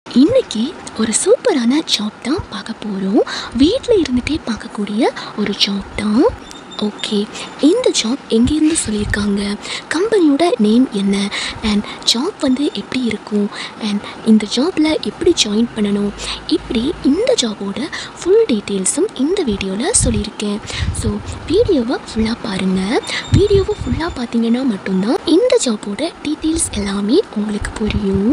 இன்னைக்கு ஒரு சூப்பரான ஜாப் தான் பார்க்க போகிறோம் வீட்டில் இருந்துகிட்டே பார்க்கக்கூடிய ஒரு ஜாப் தான் ஓகே இந்த ஜாப் எங்கேருந்து சொல்லியிருக்காங்க கம்பெனியோட நேம் என்ன அண்ட் ஜாப் வந்து எப்படி இருக்கும் அண்ட் இந்த ஜாப்பில் எப்படி ஜாயின் பண்ணணும் இப்படி இந்த ஜாபோட ஃபுல் டீட்டெயில்ஸும் இந்த வீடியோவில் சொல்லியிருக்கேன் ஸோ வீடியோவை ஃபுல்லாக பாருங்கள் வீடியோவை ஃபுல்லாக பார்த்தீங்கன்னா மட்டும்தான் இந்த ஜாபோட டீட்டெயில்ஸ் எல்லாமே உங்களுக்கு புரியும்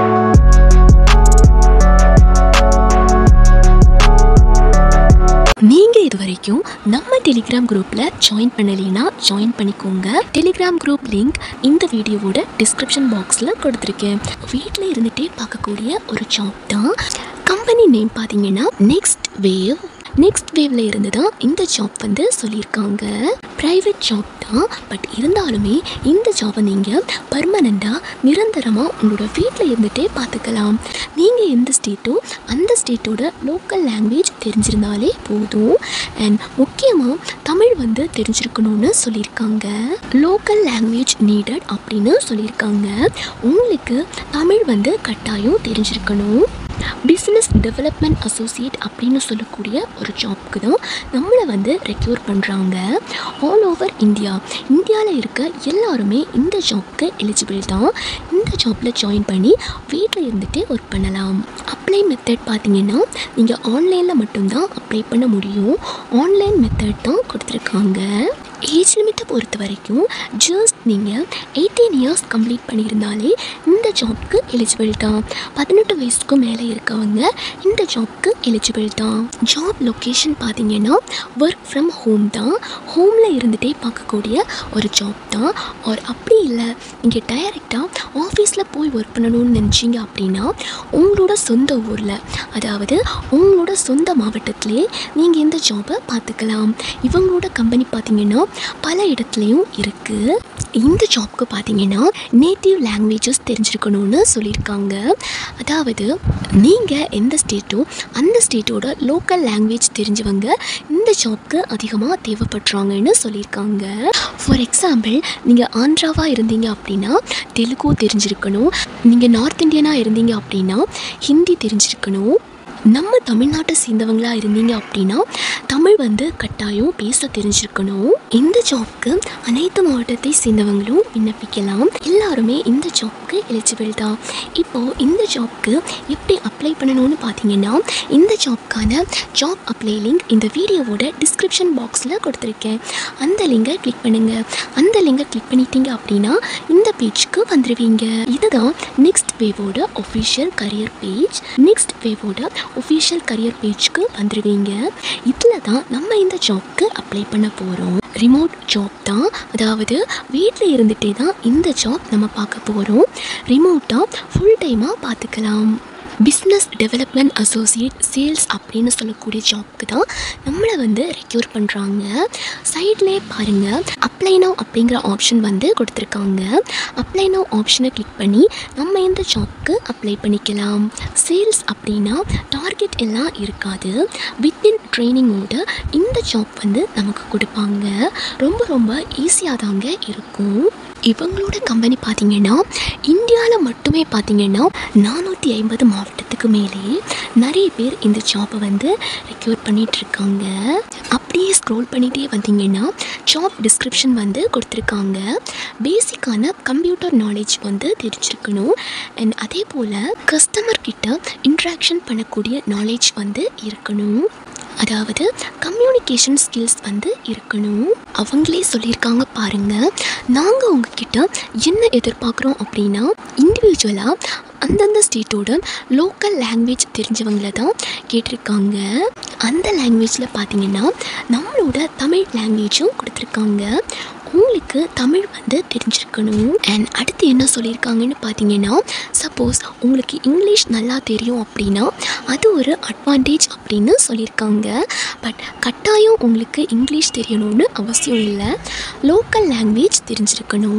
நீங்க இது வரைக்கும் நம்ம டெலிகிராம் குரூப்ல ஜாயின் பண்ணலைன்னா ஜாயின் பண்ணிக்கோங்க டெலிகிராம் குரூப் லிங்க் இந்த வீடியோவோட டிஸ்கிரிப்ஷன் பாக்ஸ்ல கொடுத்துருக்கேன் வீட்டில் இருந்துட்டே பார்க்கக்கூடிய ஒரு ஜாப் தான் கம்பெனி நேம் பார்த்தீங்கன்னா நெக்ஸ்ட் வேவ் நெக்ஸ்ட் வேவ்ல இருந்து தான் இந்த ஜாப் வந்து சொல்லியிருக்காங்க ப்ரைவேட் ஜாப் தான் பட் இருந்தாலுமே இந்த ஜாபை நீங்கள் பர்மனெண்ட்டாக நிரந்தரமாக உங்களோட வீட்டில் இருந்துகிட்டே பார்த்துக்கலாம் நீங்கள் எந்த ஸ்டேட்டோ அந்த ஸ்டேட்டோட லோக்கல் லாங்குவேஜ் தெரிஞ்சிருந்தாலே போதும் அண்ட் முக்கியமாக தமிழ் வந்து தெரிஞ்சிருக்கணும்னு சொல்லியிருக்காங்க லோக்கல் லாங்குவேஜ் நீடட் அப்படின்னு சொல்லியிருக்காங்க உங்களுக்கு தமிழ் வந்து கட்டாயம் தெரிஞ்சிருக்கணும் பிஸ்னஸ் டெவலப்மெண்ட் அசோசியேட் அப்படின்னு சொல்லக்கூடிய ஒரு ஜாப்க்கு தான் நம்மளை வந்து ரெக்யூர் பண்ணுறாங்க ஆல் ஓவர் இந்தியா இந்தியாவில் இருக்க எல்லாருமே இந்த ஜாப்க்கு எலிஜிபிள் தான் இந்த ஜாப்பில் ஜாயின் பண்ணி வீட்டில் இருந்துகிட்டே ஒர்க் பண்ணலாம் அப்ளை மெத்தட் பார்த்தீங்கன்னா நீங்கள் ஆன்லைனில் மட்டும்தான் அப்ளை பண்ண முடியும் ஆன்லைன் மெத்தட் தான் கொடுத்துருக்காங்க ஏஜ் லிமிட்டை பொறுத்த வரைக்கும் ஜஸ்ட் நீங்கள் எயிட்டீன் இயர்ஸ் கம்ப்ளீட் பண்ணியிருந்தாலே இந்த ஜாப்க்கு எலிஜிபிள் தான் பதினெட்டு வயசுக்கு மேலே இருக்கவங்க இந்த ஜாப்க்கு எலிஜிபிள் தான் ஜாப் லொக்கேஷன் பார்த்தீங்கன்னா ஒர்க் ஃப்ரம் ஹோம் தான் ஹோமில் இருந்துகிட்டே பார்க்கக்கூடிய ஒரு ஜாப் தான் ஒரு அப்படி இல்லை நீங்கள் டைரெக்டாக ஆஃபீஸில் போய் ஒர்க் பண்ணணும்னு நினச்சிங்க அப்படின்னா உங்களோட சொந்த ஊரில் அதாவது உங்களோட சொந்த மாவட்டத்திலே நீங்கள் இந்த ஜாபை பார்த்துக்கலாம் இவங்களோட கம்பெனி பார்த்தீங்கன்னா பல இடத்துலையும் இருக்குது இந்த ஜாப்க்கு பார்த்தீங்கன்னா நேட்டிவ் லாங்குவேஜஸ் தெரிஞ்சிருக்கணும்னு சொல்லியிருக்காங்க அதாவது நீங்கள் எந்த ஸ்டேட்டோ அந்த ஸ்டேட்டோட லோக்கல் லாங்குவேஜ் தெரிஞ்சவங்க இந்த ஜாப்க்கு அதிகமாக தேவைப்படுறாங்கன்னு சொல்லியிருக்காங்க ஃபார் எக்ஸாம்பிள் நீங்கள் ஆந்திராவாக இருந்தீங்க அப்படின்னா தெலுங்கு தெரிஞ்சிருக்கணும் நீங்கள் நார்த் இந்தியனாக இருந்தீங்க அப்படின்னா ஹிந்தி தெரிஞ்சிருக்கணும் நம்ம தமிழ்நாட்டை சேர்ந்தவங்களாக இருந்தீங்க அப்படின்னா தமிழ் வந்து கட்டாயம் பேச தெரிஞ்சிருக்கணும் இந்த ஜாப்க்கு அனைத்து மாவட்டத்தை சேர்ந்தவங்களும் விண்ணப்பிக்கலாம் எல்லாருமே இந்த ஜாப்க்கு எலிஜிபிள் தான் இப்போது இந்த ஜாப்க்கு எப்படி அப்ளை பண்ணணும்னு பார்த்தீங்கன்னா இந்த ஜாப்க்கான ஜாப் அப்ளை லிங்க் இந்த வீடியோவோட டிஸ்கிரிப்ஷன் பாக்ஸில் கொடுத்துருக்கேன் அந்த லிங்கை கிளிக் பண்ணுங்கள் அந்த லிங்கை கிளிக் பண்ணிட்டீங்க அப்படின்னா இந்த பேஜ்க்கு வந்துடுவீங்க இதுதான் நெக்ஸ்ட் வேவோட ஒஃபிஷியல் கரியர் பேஜ் நெக்ஸ்ட் வேவோட ஒஃபிஷியல் கரியர் பேஜ்க்கு வந்துடுவீங்க இதில் தான் நம்ம இந்த ஜாப்க்கு அப்ளை பண்ண போகிறோம் ரிமோட் ஜாப் தான் அதாவது வீட்டில் இருந்துகிட்டே தான் இந்த ஜாப் நம்ம பார்க்க போகிறோம் ரிமோட்டாக ஃபுல் டைமாக பார்த்துக்கலாம் பிஸ்னஸ் டெவலப்மெண்ட் அசோசியேட் சேல்ஸ் அப்படின்னு சொல்லக்கூடிய ஜாப்க்கு தான் நம்மளை வந்து ரெக்யூர் பண்ணுறாங்க சைட்லேயே பாருங்கள் அப்ளை நவ் அப்படிங்கிற ஆப்ஷன் வந்து கொடுத்துருக்காங்க அப்ளை நவ் ஆப்ஷனை கிளிக் பண்ணி நம்ம இந்த ஜாப்க்கு அப்ளை பண்ணிக்கலாம் சேல்ஸ் அப்படின்னா டார்கெட் எல்லாம் இருக்காது வித்தின் ட்ரைனிங்கோட இந்த ஜாப் வந்து நமக்கு கொடுப்பாங்க ரொம்ப ரொம்ப ஈஸியாக தாங்க இருக்கும் இவங்களோட கம்பெனி பார்த்தீங்கன்னா இந்தியாவில் மட்டுமே பார்த்தீங்கன்னா நானூற்றி ஐம்பது மாவட்டத்துக்கு மேலே நிறைய பேர் இந்த ஜாப்பை வந்து ரெக்யூர் பண்ணிகிட்ருக்காங்க அப்படியே ஸ்க்ரோல் பண்ணிகிட்டே வந்தீங்கன்னா ஜாப் டிஸ்கிரிப்ஷன் வந்து கொடுத்துருக்காங்க பேசிக்கான கம்ப்யூட்டர் நாலேஜ் வந்து தெரிஞ்சிருக்கணும் அண்ட் அதே போல் கஸ்டமர் கிட்ட இன்ட்ராக்ஷன் பண்ணக்கூடிய நாலேஜ் வந்து இருக்கணும் அதாவது கம்யூனிகேஷன் ஸ்கில்ஸ் வந்து இருக்கணும் அவங்களே சொல்லியிருக்காங்க பாருங்க நாங்கள் உங்ககிட்ட என்ன எதிர்பார்க்குறோம் அப்படின்னா இண்டிவிஜுவலாக அந்தந்த ஸ்டேட்டோட லோக்கல் லாங்குவேஜ் தெரிஞ்சவங்கள தான் கேட்டிருக்காங்க அந்த லாங்குவேஜில் பார்த்தீங்கன்னா நம்மளோட தமிழ் லாங்குவேஜும் கொடுத்துருக்காங்க உங்களுக்கு தமிழ் வந்து தெரிஞ்சிருக்கணும் அண்ட் அடுத்து என்ன சொல்லியிருக்காங்கன்னு பார்த்தீங்கன்னா சப்போஸ் உங்களுக்கு இங்கிலீஷ் நல்லா தெரியும் அப்படின்னா அது ஒரு அட்வான்டேஜ் அப்படின்னு சொல்லியிருக்காங்க பட் கட்டாயம் உங்களுக்கு இங்கிலீஷ் தெரியணும்னு அவசியம் இல்லை லோக்கல் லாங்குவேஜ் தெரிஞ்சிருக்கணும்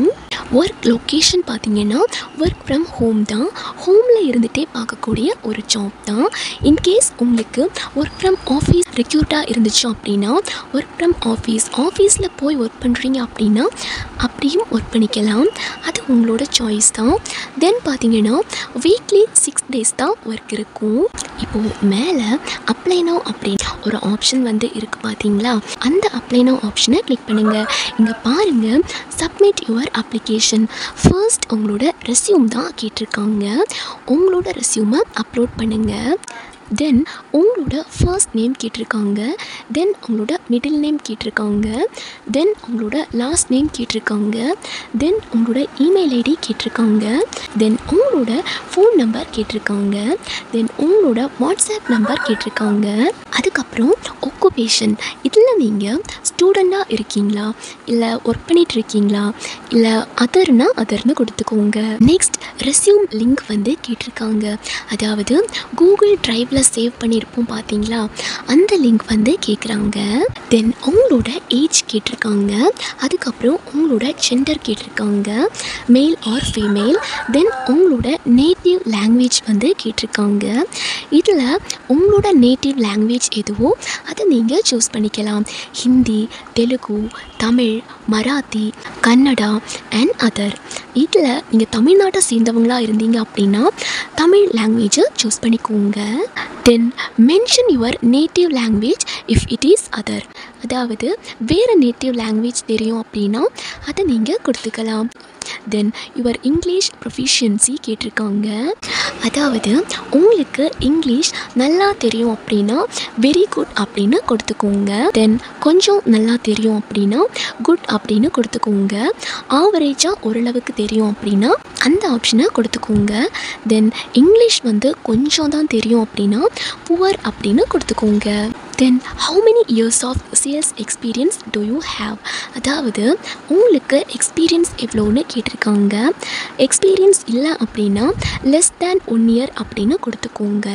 ஒர்க் லொக்கேஷன் பார்த்தீங்கன்னா ஒர்க் ஃப்ரம் ஹோம் தான் ஹோமில் இருந்துகிட்டே பார்க்கக்கூடிய ஒரு ஜாப் தான் இன்கேஸ் உங்களுக்கு ஒர்க் ஃப்ரம் ஆஃபீஸ் ரெக்யூட்டாக இருந்துச்சு அப்படின்னா ஒர்க் ஃப்ரம் ஆஃபீஸ் ஆஃபீஸில் போய் ஒர்க் பண்ணுறீங்க அப்படின்னா அப்படியும் ஒர்க் பண்ணிக்கலாம் அது உங்களோட சாய்ஸ் தான் தென் பார்த்தீங்கன்னா வீக்லி சிக்ஸ் டேஸ் தான் ஒர்க் இருக்கும் இப்போது மேலே அப்ளை நோ அப்படின்னு ஒரு ஆப்ஷன் வந்து இருக்குது பார்த்தீங்களா அந்த அப்ளை நோ ஆப்ஷனை கிளிக் பண்ணுங்கள் இங்கே பாருங்கள் சப்மிட் யுவர் அப்ளிகேஷன் ஃபர்ஸ்ட் உங்களோட ரெஸ்யூம் தான் கேட்டிருக்காங்க உங்களோட ரெஸ்யூமை அப்லோட் பண்ணுங்கள் தென் உங்களோட ஃபர்ஸ்ட் நேம் கேட்டிருக்காங்க தென் உங்களோட மிடில் நேம் கேட்டிருக்காங்க தென் உங்களோட லாஸ்ட் நேம் கேட்டிருக்காங்க தென் உங்களோட இமெயில் ஐடி கேட்டிருக்காங்க தென் உங்களோட ஃபோன் நம்பர் கேட்டிருக்காங்க தென் உங்களோட வாட்ஸ்அப் நம்பர் கேட்டிருக்காங்க அதுக்கப்புறம் ஒக்குபேஷன் இதில் நீங்கள் ஸ்டூடெண்ட்டாக இருக்கீங்களா இல்லை ஒர்க் பண்ணிட்டு இருக்கீங்களா இல்லை அதர்னா அதர்னு கொடுத்துக்கோங்க நெக்ஸ்ட் ரெஸ்யூம் லிங்க் வந்து கேட்டிருக்காங்க அதாவது கூகுள் ட்ரைவில் சேவ் பண்ணியிருப்போம் பார்த்தீங்களா அந்த லிங்க் வந்து கேட்குறாங்க தென் உங்களோட ஏஜ் கேட்டிருக்காங்க அதுக்கப்புறம் உங்களோட ஜெண்டர் கேட்டிருக்காங்க மேல் ஆர் ஃபீமேல் தென் உங்களோட நேட்டிவ் லாங்குவேஜ் வந்து கேட்டிருக்காங்க இதில் உங்களோட நேட்டிவ் லாங்குவேஜ் எதுவோ அதை நீங்கள் சூஸ் பண்ணிக்கலாம் ஹிந்தி தெலுங்கு தமிழ் மராத்தி கன்னடா அண்ட் அதர் இதில் நீங்கள் தமிழ்நாட்டை சேர்ந்தவங்களா இருந்தீங்க அப்படின்னா தமிழ் லாங்குவேஜை சூஸ் பண்ணிக்கோங்க then mention your native language if it is other அதாவது வேறு நேட்டிவ் லாங்குவேஜ் தெரியும் அப்படின்னா அதை நீங்கள் கொடுத்துக்கலாம் தென் யுவர் இங்கிலீஷ் ப்ரொஃபிஷியன்சி கேட்டிருக்காங்க அதாவது உங்களுக்கு இங்கிலீஷ் நல்லா தெரியும் அப்படின்னா வெரி குட் அப்படின்னு கொடுத்துக்கோங்க தென் கொஞ்சம் நல்லா தெரியும் அப்படின்னா குட் அப்படின்னு கொடுத்துக்கோங்க ஆவரேஜாக ஓரளவுக்கு தெரியும் அப்படின்னா அந்த ஆப்ஷனை கொடுத்துக்கோங்க தென் இங்கிலீஷ் வந்து கொஞ்சம் தான் தெரியும் அப்படின்னா புவர் அப்படின்னு கொடுத்துக்கோங்க then how many years of sales experience do you have அதாவது உங்களுக்கு எக்ஸ்பீரியன்ஸ் எவ்வளோன்னு கேட்டிருக்காங்க எக்ஸ்பீரியன்ஸ் இல்லை அப்படின்னா லெஸ் தேன் ஒன் இயர் அப்படின்னு கொடுத்துக்கோங்க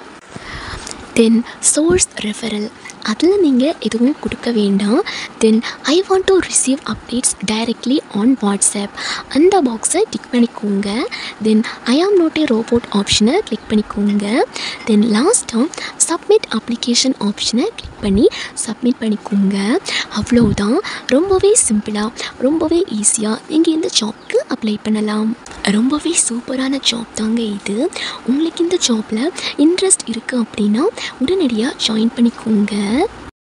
தென் சோர்ஸ் ரெஃபரல் அதில் நீங்கள் எதுவும் கொடுக்க வேண்டாம் then I want to receive updates directly on WhatsApp அந்த பாக்ஸை டிக் பண்ணிக்கோங்க then I am not a robot ஆப்ஷனை கிளிக் பண்ணிக்கோங்க தென் லாஸ்ட்டாக சப்மிட் அப்ளிகேஷன் ஆப்ஷனை கிளிக் பண்ணி சப்மிட் பண்ணிக்கோங்க அவ்வளோதான் ரொம்பவே சிம்பிளாக ரொம்பவே ஈஸியாக நீங்கள் இந்த ஜாப்க்கு அப்ளை பண்ணலாம் ரொம்பவே சூப்பரான ஜாப் தாங்க இது உங்களுக்கு இந்த ஜாப்பில் இன்ட்ரெஸ்ட் இருக்குது அப்படின்னா உடனடியாக ஜாயின் பண்ணிக்கோங்க